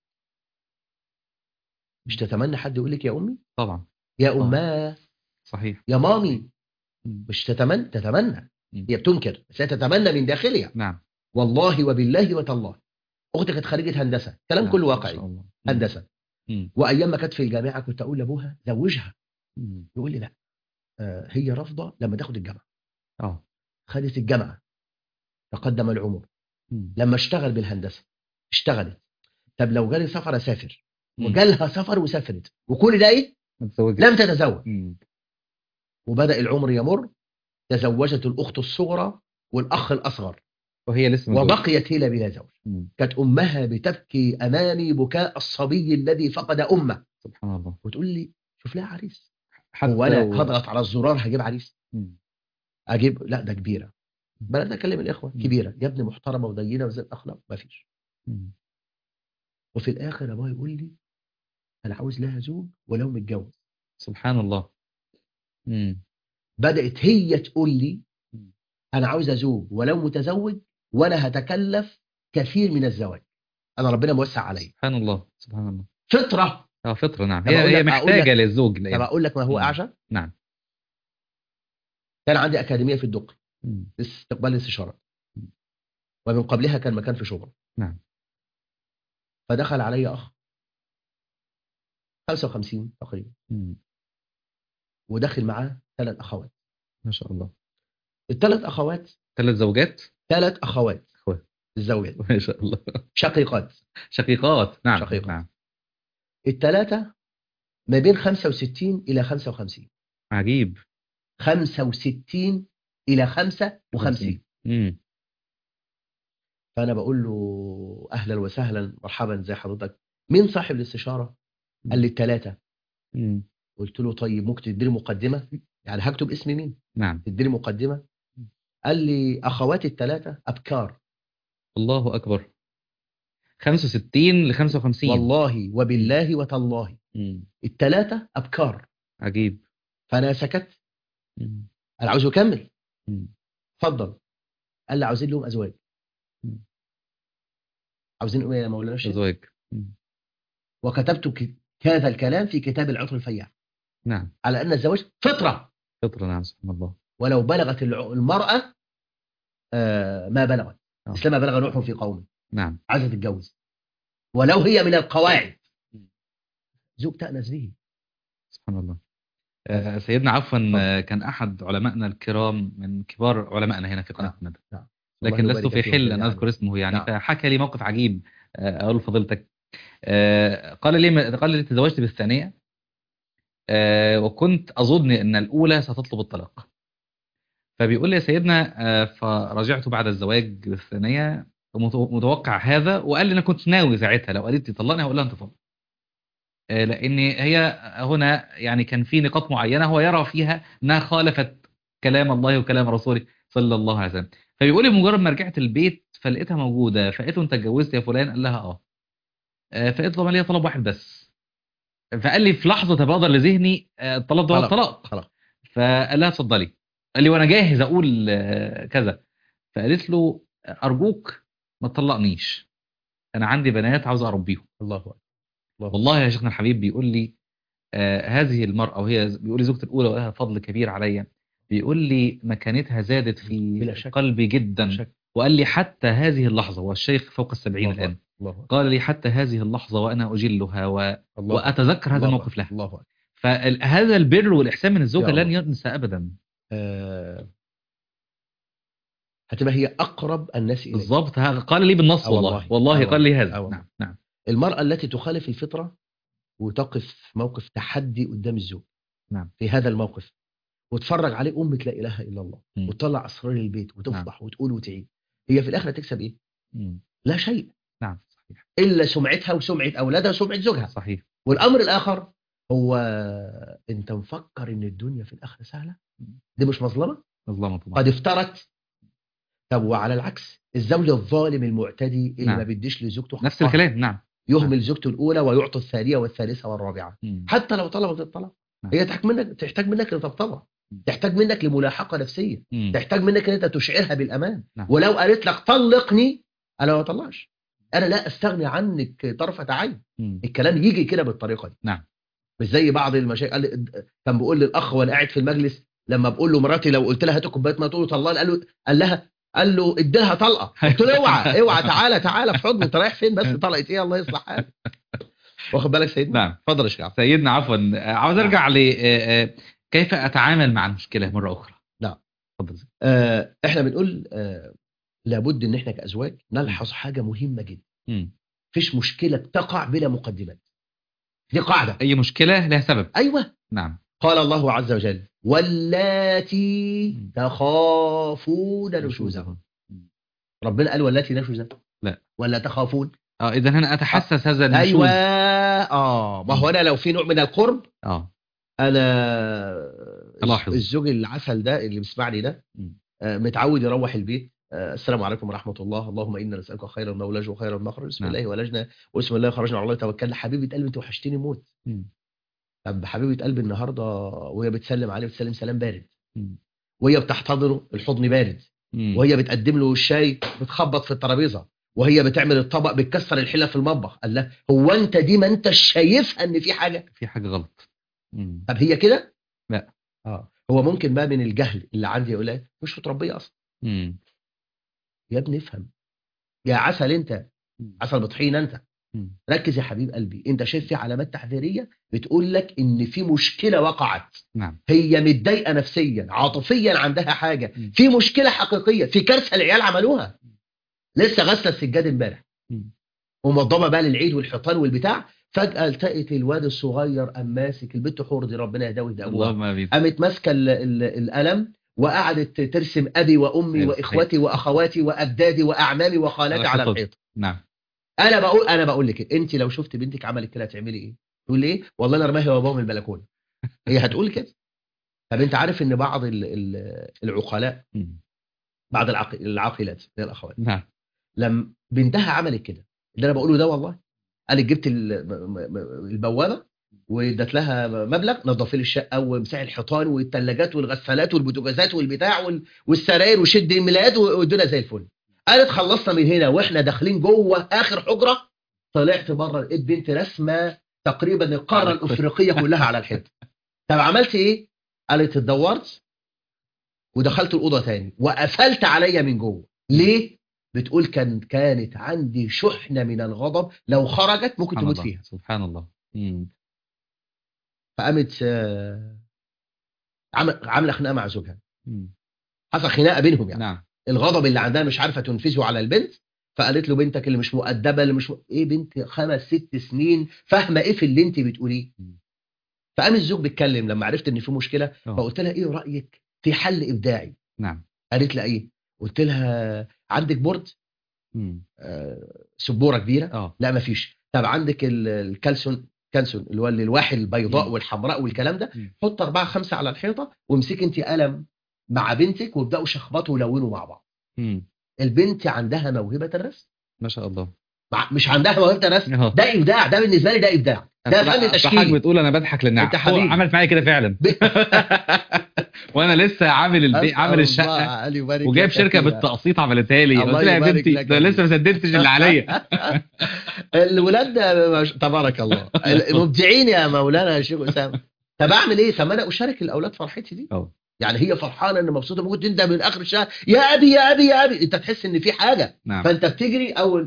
مش تتمنى حد يقول لك يا امي طبعا يا طبعا. اماه صحيح يا مامي مم. مش تتمنى تتمنى مم. هي بتنكر بس هي تتمنى من داخلها نعم والله وبالله وتالله اختي كانت خريجه هندسه كلام نعم. كله ما واقعي شاء الله. مم. هندسه مم. وايام ما كانت في الجامعه كنت اقول لابوها زوجها مم. يقول لي لا آه، هي رافضه لما تاخد الجامعه اه خدت الجامعه تقدم العمر مم. لما اشتغل بالهندسه اشتغلت طب لو جالي سفر اسافر مم. وجالها سفر وسافرت وكل ده ايه متزوجة. لم تتزوج مم. وبدا العمر يمر تزوجت الاخت الصغرى والاخ الاصغر وهي لسه متزوجة. وبقيت هيلا بلا زوج مم. كانت امها بتبكي امامي بكاء الصبي الذي فقد امه سبحان الله وتقول لي شوف لها عريس حتى هو انا و- هضغط على الزرار هجيب عريس مم. اجيب لا ده كبيره بدات اكلم الاخوه مم. كبيره يا ابني محترمه ودينه وزي الاخلاق مفيش مم. وفي الاخر ابويا يقول لي انا عاوز لها زوج ولو متجوز سبحان الله مم. بدات هي تقول لي مم. انا عاوز زوج ولو متزوج وانا هتكلف كثير من الزواج انا ربنا موسع عليا سبحان الله سبحان الله فطره اه فطرة نعم طب هي أقول هي لك- أقول محتاجة للزوج طب لأن اقول لك ما هو مم. اعجب نعم كان عندي اكاديميه في الدقي مم. استقبال الاستشارات مم. ومن قبلها كان مكان في شبرا نعم. فدخل علي اخ 55 تقريبا مم. ودخل معاه ثلاث اخوات ما شاء الله الثلاث اخوات ثلاث زوجات ثلاث اخوات أخوات. الزوجات ما شاء الله شقيقات شقيقات نعم شقيقات. نعم الثلاثه ما بين 65 الى 55 عجيب 65 الى 55 امم فانا بقول له اهلا وسهلا مرحبا زي حضرتك مين صاحب الاستشاره قال لي الثلاثه امم قلت له طيب ممكن تديني مقدمه يعني هكتب اسم مين نعم تديني مقدمه قال لي اخواتي الثلاثه ابكار الله اكبر 65 ل 55 والله وبالله وتالله مم. الثلاثه ابكار عجيب فانا سكت مم. انا عاوز اكمل مم. اتفضل قال لي عاوزين لهم ازواج مم. عاوزين ايه يا مولانا الشيخ ازواج مم. وكتبت ك- هذا الكلام في كتاب العطر الفياع نعم على ان الزواج فطره فطرة نعم سبحان الله ولو بلغت الع- المراه آه، ما بلغت آه. مثل ما بلغ نوح في قومه نعم عايزه تتجوز ولو هي من القواعد زوج تأنس به سبحان الله آه، سيدنا عفوا آه، كان احد علمائنا الكرام من كبار علمائنا هنا في قناه نعم. ندى نعم. لكن الله لست يبارك في فيهم حل ان جميعاً. اذكر اسمه يعني نعم. فحكى لي موقف عجيب آه، اقول لفضيلتك آه، قال لي قال لي تزوجت بالثانيه آه، وكنت اظن ان الاولى ستطلب الطلاق فبيقول لي يا سيدنا آه، فرجعت بعد الزواج بالثانيه مت- متوقع هذا وقال لي انا كنت ناوي ساعتها لو قالت لي طلقني هقول لها انت طلق آه، لان هي هنا يعني كان في نقاط معينه هو يرى فيها انها خالفت كلام الله وكلام رسوله صلى الله عليه وسلم فبيقول لي مجرد ما رجعت البيت فلقيتها موجوده فقلت له انت اتجوزت يا فلان قال لها اه آه، فقلت طبعا ليا طلب واحد بس فقال لي في لحظه تبادر لذهني آه، الطلب ده هو طلاق. الطلاق خلاص فقال لها اتفضلي قال لي وانا جاهز اقول آه، كذا فقالت له ارجوك ما تطلقنيش انا عندي بنات عاوز اربيهم الله أكبر الله والله يا شيخنا الحبيب بيقول لي آه هذه المرأة وهي بيقول لي زوجتي الأولى ولها فضل كبير عليا بيقول لي مكانتها زادت في بلا شك. قلبي جدا شك. وقال لي حتى هذه اللحظة والشيخ فوق السبعين الله الآن أكبر. الله أكبر. قال لي حتى هذه اللحظة وأنا أجلها و... الله أكبر. وأتذكر هذا الله الموقف أكبر. لها الله أكبر. فهذا البر والإحسان من الزوجة يا لن الله. ينسى أبدا آه، هتبقى هي اقرب الناس اليه بالضبط ها- قال لي بالنص آه والله والله. والله آه قال لي هذا آه والله. نعم نعم المراه التي تخالف الفطره وتقف موقف تحدي قدام الزوج نعم. في هذا الموقف وتفرج عليه امه لا اله الا الله مم. وتطلع اسرار البيت وتفضح وتقول وتعيد هي في الاخر هتكسب ايه مم. لا شيء نعم صحيح الا سمعتها وسمعه اولادها وسمعه زوجها صحيح والامر الاخر هو انت مفكر ان الدنيا في الاخره سهله دي مش مظلمه مظلمة الله قد افترت طب وعلى العكس الزوج الظالم المعتدي اللي نعم. ما بيديش لزوجته نفس حقها. الكلام نعم يهمل زوجته الاولى ويعطي الثانيه والثالثه والرابعه مم. حتى لو طلبت الطلاق نعم. هي تحتاج منك تحتاج منك لطبطبه مم. تحتاج منك لملاحقه نفسيه مم. تحتاج منك ان انت تشعرها بالامان نعم. ولو قالت لك طلقني انا ما اطلقش انا لا استغني عنك طرفه عين مم. الكلام يجي كده بالطريقه دي نعم. مش زي بعض المشايخ قال لي كان بيقول للاخ وانا قاعد في المجلس لما بقول له مراتي لو قلت لها هات كوبايه ما تقول له طلقني قال له قال لها قال له اديلها طلقه قلت له اوعى اوعى تعالى تعالى في حضني انت رايح فين بس طلقت ايه الله يصلح حالك واخد بالك سيدنا نعم اتفضل يا شيخ عفو. سيدنا عفوا آه، عاوز ارجع ل آه، آه، كيف اتعامل مع المشكله مره اخرى نعم. اتفضل آه احنا بنقول آه لابد ان احنا كازواج نلحظ حاجه مهمه جدا مم. مفيش مشكله بتقع بلا مقدمات دي قاعده اي مشكله لها سبب ايوه نعم قال الله عز وجل واللاتي تخافون نشوزهن ربنا قال واللاتي نشوزهن لا. ولا تخافون اه اذا انا اتحسس هذا النشوز ايوه اه ما هو انا لو في نوع من القرب اه انا ألاحظ. الزوج العسل ده اللي بيسمعني ده مم. آه، متعود يروح البيت آه، السلام عليكم ورحمه الله اللهم انا نسالك خير المولج وخير المخرج بسم نعم. الله ولجنا وبسم الله خرجنا على الله توكلنا حبيبه قلبي انت وحشتني موت مم. طب حبيبه قلبي النهارده وهي بتسلم عليه بتسلم سلام بارد مم. وهي بتحتضنه الحضن بارد مم. وهي بتقدم له الشاي بتخبط في الترابيزه وهي بتعمل الطبق بتكسر الحله في المطبخ قال لها هو انت دي ما انت شايفها ان في حاجه في حاجه غلط مم. طب هي كده لا. اه هو ممكن بقى من الجهل اللي عندي يقول لها مش متربيه اصلا مم. يا ابني افهم يا عسل انت مم. عسل بطحين انت مم. ركز يا حبيب قلبي انت شايف في علامات تحذيريه بتقول لك ان في مشكله وقعت نعم هي متضايقه نفسيا عاطفيا عندها حاجه مم. في مشكله حقيقيه في كارثه العيال عملوها لسه غاسله السجاد امبارح مم. ومضبه بقى للعيد والحيطان والبتاع فجاه التقت الواد الصغير قام ماسك البنت حور دي ربنا يهداه ويهدى ابوها اللهم امين قامت ماسكه ال- ال- القلم وقعدت ترسم ابي وامي أيوة، واخوتي واخواتي واجدادي واعمامي وخالاتي على على الحيط. الحيط نعم انا بقول انا بقول لك انت لو شفت بنتك عملت كده هتعملي ايه تقول لي ايه والله انا رماها وابوها من البلكونه هي هتقول كده طب انت عارف ان بعض ال- ال- العقلاء مم. بعض العق- العاقلات زي الاخوات نعم لما بنتها عملت كده اللي انا بقوله ده والله قالت جبت ال- م- م- البوابه وادت لها مبلغ نظف لي الشقه ومسح الحيطان والثلاجات والغسالات والبوتاجازات والبتاع وال- والسراير وشد الملايات والدنيا زي الفل قالت خلصنا من هنا واحنا داخلين جوه اخر حجره طلعت بره لقيت بنت رسمه تقريبا القاره على الكل. الافريقيه كلها على الحيط طب عملت ايه؟ قالت اتدورت ودخلت الاوضه تاني وقفلت عليا من جوه ليه؟ بتقول كان كانت عندي شحنه من الغضب لو خرجت ممكن سبحان تموت الله فيها سبحان الله مم. فقامت آه، عم- عامله خناقه مع زوجها مم. حصل خناقه بينهم يعني نعم الغضب اللي عندها مش عارفه تنفذه على البنت فقالت له بنتك اللي مش مؤدبه اللي مش م... ايه بنت خمس ست سنين فاهمه ايه في اللي انت بتقوليه مم. فقام الزوج بيتكلم لما عرفت ان في مشكله آه. فقلت لها ايه رايك في حل ابداعي نعم قالت لي ايه قلت لها عندك بورد مم. آه، سبوره كبيره اه لا مفيش طب عندك ال- الكالسون كالسون اللي هو الالواح البيضاء مم. والحمراء والكلام ده مم. حط أربعة خمسة على الحيطة وامسك انت قلم مع بنتك وابدأوا شخبطوا ولونوا مع بعض مم. البنت عندها موهبة الرسم ما شاء الله مع- مش عندها موهبة الرسم اه ده إبداع ده بالنسبة لي ده إبداع ده أصل- فن أصل تشكيلي. حضرتك بتقول انا بضحك لان أنت هو حبيبي. عملت معايا كده فعلا وانا لسه عامل البيت أسأل عامل الله الشقه أن يبارك وجايب لك شركه فيها. بالتقسيط عملتها لي الله قلت لها يا يبارك بنتي لك ده يا لسه ما سددتش اللي عليا الولاد ده مش- تبارك الله مبدعين يا مولانا يا شيخ أسامة طب أعمل إيه؟ طب ما أنا أشارك الأولاد فرحتي دي اه يعني هي فرحانة إن مبسوطة ممكن تندم من آخر الشهر يا أبي يا أبي يا أبي أنت تحس إن في حاجة نعم فانت بتجري اول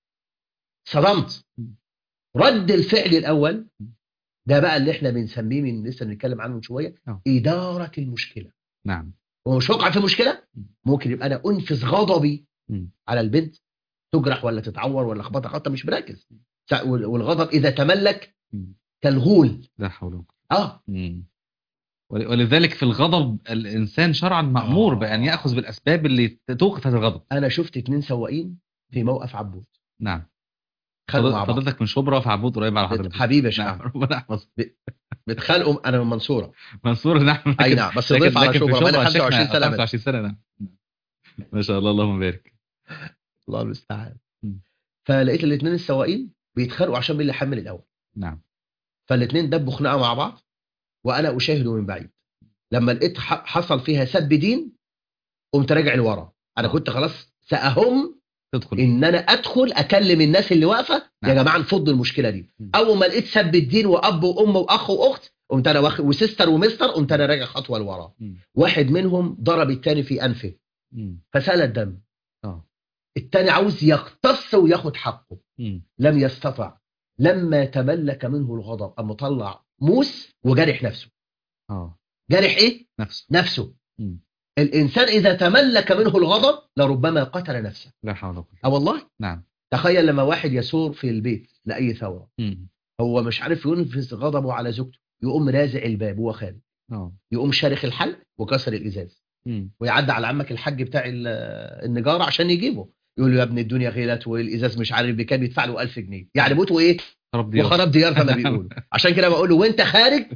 صدمت رد الفعل الاول ده بقى اللي احنا بنسميه من لسه بنتكلم عنه من شويه أه. اداره المشكله نعم هو مش وقع في مشكله ممكن يبقى انا انفذ غضبي مم. على البنت تجرح ولا تتعور ولا خبطها خبطه مش مركز سا- وال- والغضب اذا تملك مم. كالغول لا حول ولا قوة. اه مم. ول- ولذلك في الغضب الانسان شرعا مامور آه. بان ياخذ بالاسباب اللي توقف هذا الغضب انا شفت اتنين سواقين في موقف عبود نعم خانقوا مع فضل- بعض فضلتك من شبرا في عبود قريب على حضرتك حبيبي يا شيخ نعم أحمد. ربنا يحفظك بيتخانقوا انا من المنصوره منصور نعم اي لكن- نعم بس لكن- ضيف على لكن في شبرا بقالي شبرا 25 شيخنا سنه بس. 25 سنه نعم ما شاء الله اللهم بارك الله المستعان مم. فلقيت الاثنين السواقين بيتخانقوا عشان مين اللي حمل الاول نعم فالاثنين دبوا خناقه مع بعض وانا اشاهد من بعيد لما لقيت ح- حصل فيها سب دين قمت راجع لورا انا آه. كنت خلاص ساهم تدخل ان انا ادخل اكلم الناس اللي واقفه يا نعم. جماعه نفض المشكله دي مم. اول ما لقيت سب الدين واب وام واخ واخت قمت انا واخ وسيستر ومستر قمت انا راجع خطوه لورا مم. واحد منهم ضرب الثاني في انفه مم. فسال الدم اه الثاني عاوز يقتص وياخد حقه مم. لم يستطع لما تملك منه الغضب أم طلع موس وجرح نفسه اه جرح ايه نفسه نفسه مم. الانسان اذا تملك منه الغضب لربما قتل نفسه لا حول ولا قوه اه والله نعم تخيل لما واحد يثور في البيت لاي ثوره مم. هو مش عارف ينفذ غضبه على زوجته يقوم رازع الباب وهو خارج اه يقوم شارخ الحلق وكسر الازاز مم. ويعدي على عمك الحاج بتاع ال- النجاره عشان يجيبه يقول له يا ابن الدنيا غيرت والازاز مش عارف بكام يدفع له 1000 جنيه يعني موته ايه رب ديار وخراب ديار زي ما بيقولوا عشان كده بقول له وانت خارج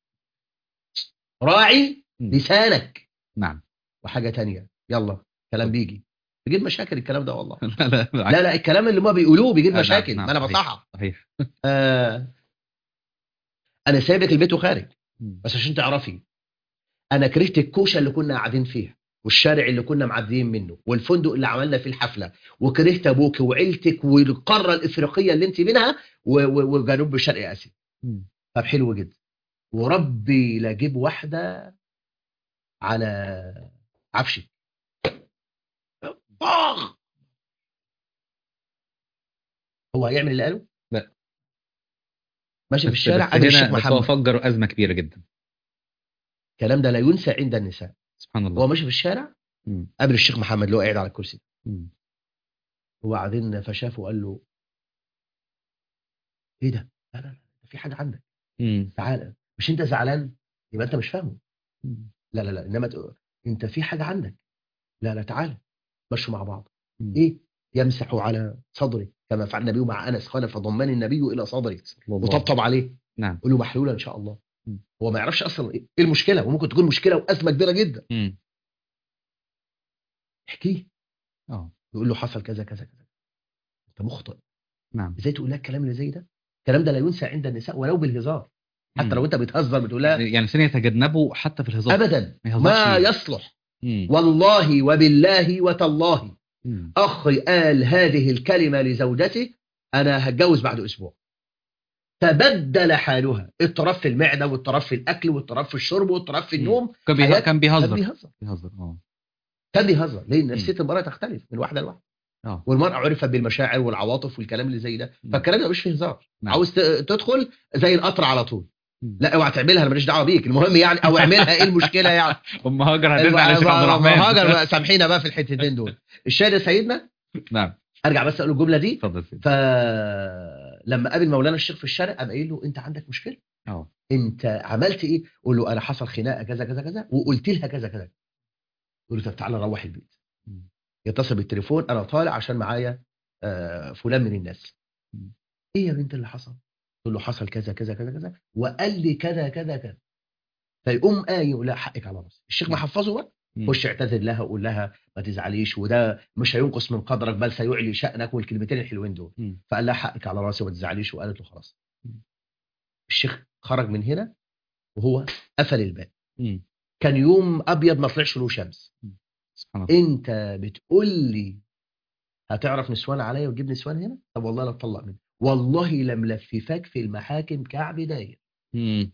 راعي مم. لسانك نعم وحاجه تانية يلا كلام بيجي بيجيب مشاكل الكلام ده والله لا لا بالعكس. لا لا الكلام اللي ما بيقولوه بيجيب آه، نعم، مشاكل نعم، ما انا صحيح. بصحح صحيح آه انا سايبك البيت وخارج مم. بس عشان تعرفي انا كرهت الكوشه اللي كنا قاعدين فيها والشارع اللي كنا معديين منه والفندق اللي عملنا فيه الحفله وكرهت ابوك وعيلتك والقاره الافريقيه اللي انت منها و- و- وجنوب شرق اسيا مم. طب حلو جدا وربي لا اجيب واحده على عفشي طاغ هو هيعمل اللي قاله؟ لا. ماشي في بس- الشارع بس قابل الشيخ هنا بس هو محمد فجر ازمه كبيره جدا الكلام ده لا ينسى عند النساء سبحان الله هو ماشي في الشارع مم. قابل الشيخ محمد اللي هو قاعد على الكرسي مم. وبعدين فشافه وقال له ايه ده؟ لا لا لا في حاجه عندك مم. تعالى مش انت زعلان يبقى انت مش فاهمه مم. لا لا لا انما تقول انت في حاجه عندك لا لا تعالى مشوا مع بعض مم. ايه يمسح على صدري كما فعل النبي مع انس قال فضمني النبي الى صدري صلى الله. وطبطب عليه نعم قول له محلوله ان شاء الله مم. هو ما يعرفش اصلا ايه إيه المشكله وممكن تكون مشكله وازمه كبيره جدا مم. احكيه اه يقول له حصل كذا كذا كذا انت مخطئ نعم ازاي تقول لها الكلام اللي زي ده الكلام ده لا ينسى عند النساء ولو بالهزار حتى مم. لو انت بتهزر بتقول لها يعني سن يتجنبوا حتى في الهزار ابدا ما يهزرش ما فيه. يصلح مم. والله وبالله وتالله مم. اخي قال هذه الكلمه لزوجته انا هتجوز بعد اسبوع تبدل حالها اضطراب في المعده واضطراب في الاكل واضطراب في الشرب واضطراب في النوم كان بيه- حياة- كان كان بيهزر بيهزر بيهزر اه كان بيهزر ليه نفسيه المراه تختلف من واحده لواحده اه والمراه عرفت بالمشاعر والعواطف والكلام اللي زي ده مم. فالكلام ده مش فيه هزار نعم. عاوز ت- تدخل زي القطر على طول مم. لا اوعى تعملها انا ماليش دعوه بيك المهم يعني او اعملها ايه المشكله يعني ام هاجر هترجع لشيخ عبد الرحمن هاجر بقى سامحينا بقى في الحتتين دول الشاهد يا سيدنا نعم ارجع بس اقول الجمله دي اتفضل سيدي فلما قابل مولانا الشيخ في الشارع قام قايل له انت عندك مشكله اه انت عملت ايه قول له انا حصل خناقه كذا كذا كذا وقلت لها كذا كذا يقول له طب تعالى نروح البيت مم. يتصل بالتليفون انا طالع عشان معايا آه، فلان من الناس مم. ايه يا بنت اللي حصل تقول له حصل كذا كذا كذا كذا وقال لي كذا كذا كذا فيقوم قايل يقول لا حقك على راسي الشيخ محفظه بقى مم. خش اعتذر لها وقول لها ما تزعليش وده مش هينقص من قدرك بل سيعلي شأنك والكلمتين الحلوين دول مم. فقال لها حقك على راسي وما تزعليش وقالت له خلاص مم. الشيخ خرج من هنا وهو قفل الباب مم. كان يوم ابيض ما طلعش له شمس سبحان الله انت بتقول لي هتعرف نسوان عليا وتجيب نسوان هنا طب والله لا تطلق مني والله لملففاك في المحاكم كعب داير مم.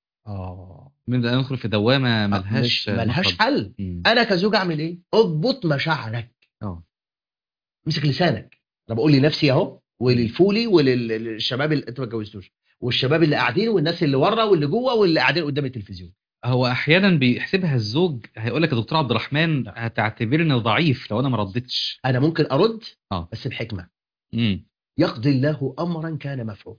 اه نبدا ندخل في دوامه ملهاش مش ملهاش مخرج. حل مم. انا كزوج اعمل ايه اضبط مشاعرك اه امسك لسانك انا بقول لنفسي اهو وللفولي وللشباب اللي انت ما اتجوزتوش والشباب اللي قاعدين والناس اللي ورا واللي جوه واللي قاعدين قدام التلفزيون هو احيانا بيحسبها الزوج هيقول لك يا دكتور عبد الرحمن هتعتبرني ضعيف لو انا ما ردتش انا ممكن ارد آه. بس بحكمه مم. يقضي الله امرا كان مفعولا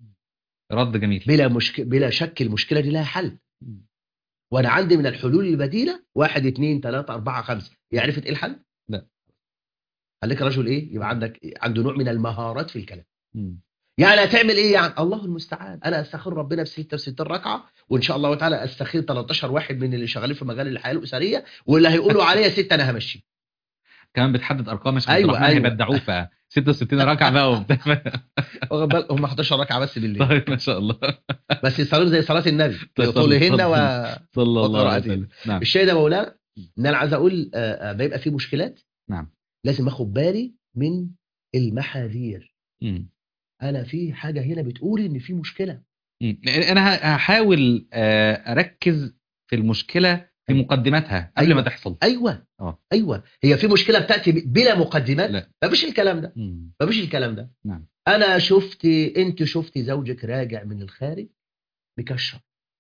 رد جميل بلا مشك... بلا شك المشكله دي لها حل مم. وانا عندي من الحلول البديله واحد اثنين ثلاثة أربعة خمسة هي عرفت ايه الحل؟ لا. خليك رجل ايه؟ يبقى عندك عنده نوع من المهارات في الكلام مم. يعني هتعمل ايه يعني الله المستعان انا استخير ربنا ب 66 ركعه وان شاء الله تعالى استخير 13 واحد من اللي شغالين في مجال الحياه الاسريه واللي هيقولوا عليا ست انا همشي كمان بتحدد ارقام عشان أيوة، عبد الرحمن أيوة. هيبدعوه ف 66 ركعه بقى وبتاع واخد بالك هم 11 ركعه بس بالليل طيب ما شاء الله بس يصلوا زي صلاه النبي طيب، طولهن صلى- و صلى الله عليه وقراءته. وسلم نعم الشيء ده مولانا ان انا عايز اقول آه، آه، بيبقى فيه مشكلات نعم. لازم اخد بالي من المحاذير مم. انا في حاجه هنا بتقول ان في مشكله مم. انا ه- هحاول آه، اركز في المشكله في مقدماتها قبل أيوة. ما تحصل ايوه آه. ايوه هي في مشكله بتاتي ب- بلا مقدمات لا. مفيش الكلام ده مم. مفيش الكلام ده نعم. انا شفت انت شفتي زوجك راجع من الخارج مكشر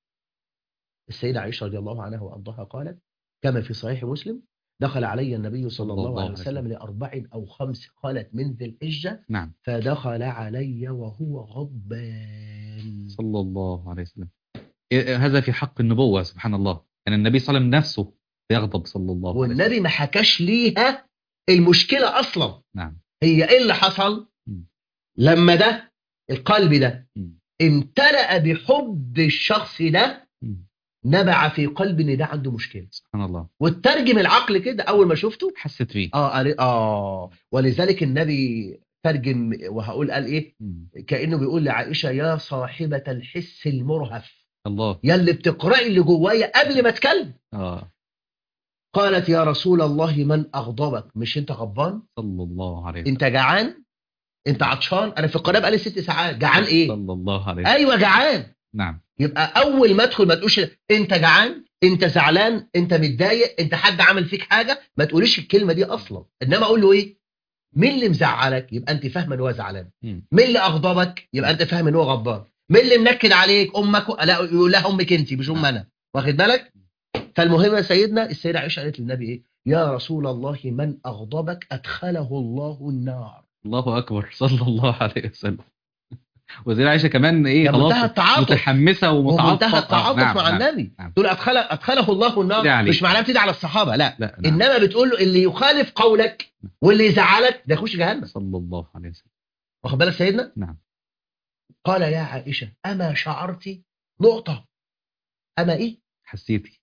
السيده عائشه رضي الله عنها وارضاها قالت كما في صحيح مسلم دخل علي النبي صلى الله عليه وسلم لأربع أو خمس قالت من ذي الحجة نعم فدخل علي وهو غضبان صلى الله عليه وسلم إيه- هذا في حق النبوة سبحان الله يعني النبي صلى الله عليه وسلم نفسه يغضب صلى الله عليه وسلم والنبي ما حكاش ليها المشكلة أصلا نعم هي إيه اللي حصل مم. لما ده القلب ده مم. امتلأ بحب الشخص ده مم. نبع في قلب ان ده عنده مشكله سبحان الله وترجم العقل كده اول ما شفته حست فيه اه قال- اه ولذلك النبي ترجم وهقول قال ايه مم. كانه بيقول لعائشه يا صاحبه الحس المرهف الله يا اللي بتقراي اللي جوايا قبل ما اتكلم اه قالت يا رسول الله من اغضبك مش انت غضبان صلى الله عليه وسلم انت جعان انت عطشان انا في القناه بقالي ست ساعات جعان ايه صلى الله عليه وسلم ايوه جعان نعم يبقى اول ما ادخل ما تقولش انت جعان انت زعلان انت متضايق انت حد عمل فيك حاجه ما تقوليش الكلمه دي اصلا انما اقول له ايه مين اللي مزعلك يبقى انت فاهمه ان هو زعلان مم. مين اللي اغضبك يبقى انت فاهم ان هو غضبان مين اللي منكد عليك امك و... لا يقول لها امك انت مش ام انا واخد بالك فالمهم يا سيدنا السيده عائشه قالت للنبي ايه يا رسول الله من اغضبك ادخله الله النار الله اكبر صلى الله عليه وسلم وزي عائشه كمان ايه ده منتهى خلاص التعاطف متحمسه ومتعاطفه ومنتهى آه، التعاطف نعم، مع نعم. النبي نعم. تقول أدخل أدخله الله النار ده عليك. مش معناها بتدعي على الصحابة لا لا نعم. إنما بتقول له اللي يخالف قولك واللي يزعلك ده يخش جهنم صلى الله عليه وسلم واخد بالك سيدنا نعم. قال يا عائشة أما شعرت نقطة أما إيه حسيتي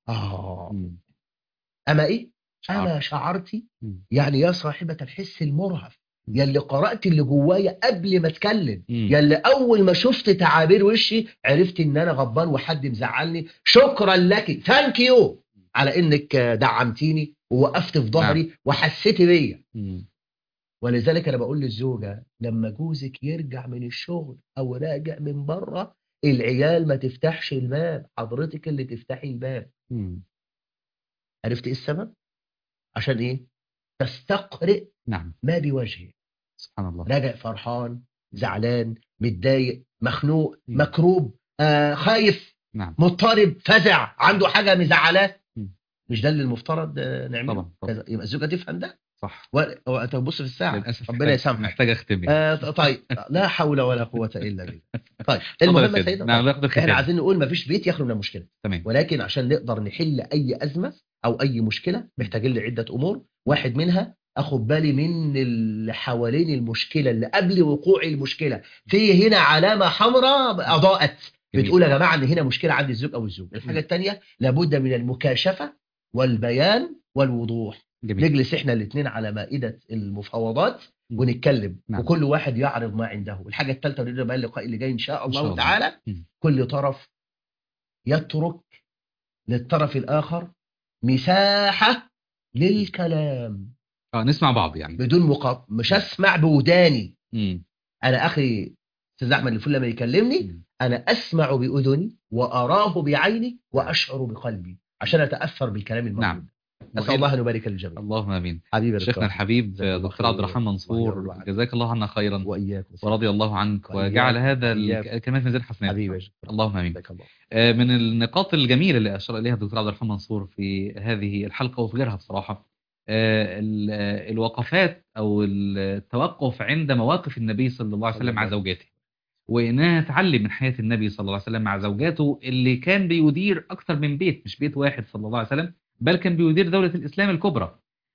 آه مم. أما إيه شعرت. أما شعرت مم. يعني يا صاحبة الحس المرهف يا اللي قرأت اللي جوايا قبل ما اتكلم مم. يا اللي اول ما شفت تعابير وشي عرفت ان انا غضبان وحد مزعلني شكرا لك ثانك يو على انك دعمتيني ووقفت في ظهري وحسيتي بيا مم. ولذلك انا بقول للزوجه لما جوزك يرجع من الشغل او راجع من بره العيال ما تفتحش الباب حضرتك اللي تفتحي الباب مم. عرفت ايه السبب عشان ايه تستقرئ نعم ما بوجهه سبحان الله راجع فرحان زعلان متضايق مخنوق مم. مكروب آه خايف نعم مضطرب فزع عنده حاجه مزعلاه مم. مش ده اللي المفترض آه، نعمله طبعا طبعا كذا. يبقى الزوجه تفهم ده صح و- وانت بتبص في الساعه للاسف ربنا محتاج- يسامحك محتاج اختم يعني. آه طيب لا حول ولا قوه الا بالله طيب اتفضل يا المهم يا سيدي. سيدنا نعم طيب. ناخد احنا الختام عايزين نقول ما فيش بيت يخلو من المشكله تمام ولكن عشان نقدر نحل اي ازمه او اي مشكله محتاجين لعده امور واحد منها اخد بالي من اللي حوالين المشكله اللي قبل وقوع المشكله في هنا علامه حمراء اضاءت جميل. بتقول يا جماعه ان هنا مشكله عند الزوج او الزوج الحاجه الثانيه لابد من المكاشفه والبيان والوضوح جميل نجلس احنا الاثنين على مائده المفاوضات مم. ونتكلم نعم. وكل واحد يعرض ما عنده الحاجه الثالثه ونبدا بقى اللقاء اللي جاي ان شاء إن الله, شاء الله. تعالى مم. كل طرف يترك للطرف الاخر مساحه للكلام اه نسمع بعض يعني بدون مقاطعه مش اسمع بوداني مم. انا اخي استاذ احمد الفل لما يكلمني مم. انا اسمع باذني واراه بعيني واشعر بقلبي عشان اتاثر بالكلام الموجود نعم. نسال الله ان يبارك للجميع اللهم امين حبيبي يا شيخنا دكتور. الحبيب جزاك الله دكتور عبد خير. الرحمن الله منصور يرضى عنك. جزاك الله عنا خيرا واياك ورضي الله عنك وإياك. وجعل هذا وإياك. الكلمات من زين حسنات حبيبي يا دكتور. اللهم امين جزاك الله آه، من النقاط الجميله اللي اشار اليها الدكتور عبد الرحمن منصور في هذه الحلقه وفي غيرها بصراحه آه، ال- آه، الوقفات او التوقف عند مواقف النبي صلى الله عليه صلى وسلم مع الله عليه زوجاته وانها تعلم من حياه النبي صلى الله عليه وسلم مع زوجاته اللي كان بيدير اكثر من بيت مش بيت واحد صلى الله عليه وسلم بل كان بيدير دوله الاسلام الكبرى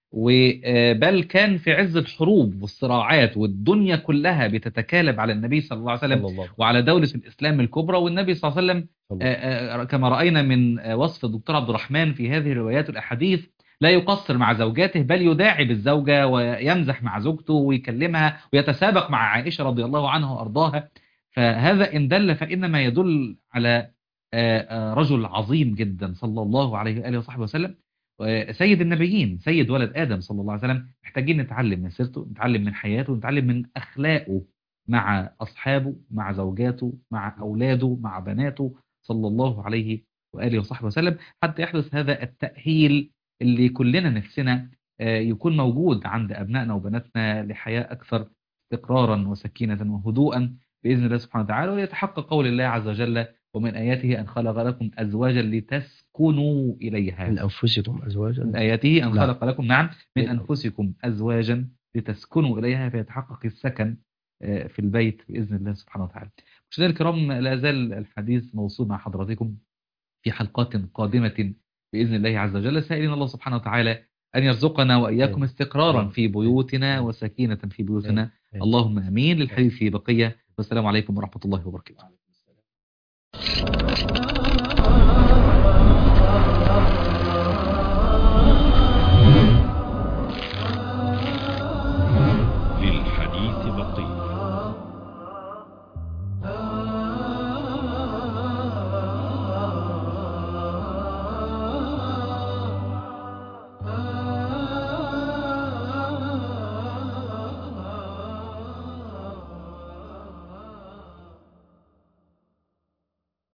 وبل كان في عز الحروب والصراعات والدنيا كلها بتتكالب على النبي صلى الله عليه وسلم صلى الله وعلى دولة الإسلام الكبرى والنبي صلى الله عليه وسلم صلى آه، الله. آه، كما رأينا من آه، وصف الدكتور عبد الرحمن في هذه الروايات والأحاديث لا يقصر مع زوجاته بل يداعب الزوجة ويمزح مع زوجته ويكلمها ويتسابق مع عائشة رضي الله عنها وأرضاها فهذا إن دل فإنما يدل على آه، آه، رجل عظيم جدا صلى الله عليه وآله وصحبه وسلم آه، سيد النبيين سيد ولد آدم صلى الله عليه وسلم محتاجين نتعلم من سيرته نتعلم من حياته نتعلم من أخلاقه مع أصحابه مع زوجاته مع أولاده مع بناته صلى الله عليه وآله وصحبه وسلم حتى يحدث هذا التأهيل اللي كلنا نفسنا آه، يكون موجود عند أبنائنا وبناتنا لحياة أكثر استقرارا وسكينة وهدوءا بإذن الله سبحانه وتعالى ويتحقق قول الله عز وجل ومن آياته أن خلق لكم أزواجا لتسكنوا إليها من انفسكم ازواجا من آياته أن نعم. خلق لكم نعم من من أنفسكم أزواجا لتسكنوا إليها فيتحقق السكن آه، في البيت بإذن الله سبحانه وتعالى مشاهدينا الكرام لا زال الحديث موصول مع حضراتكم في حلقات قادمة بإذن الله عز وجل سائلين الله سبحانه وتعالى أن يرزقنا وإياكم آمين. استقرارا آمين. في بيوتنا آمين. وسكينة في بيوتنا آمين. اللهم أمين للحديث بقية والسلام عليكم ورحمة الله وبركاته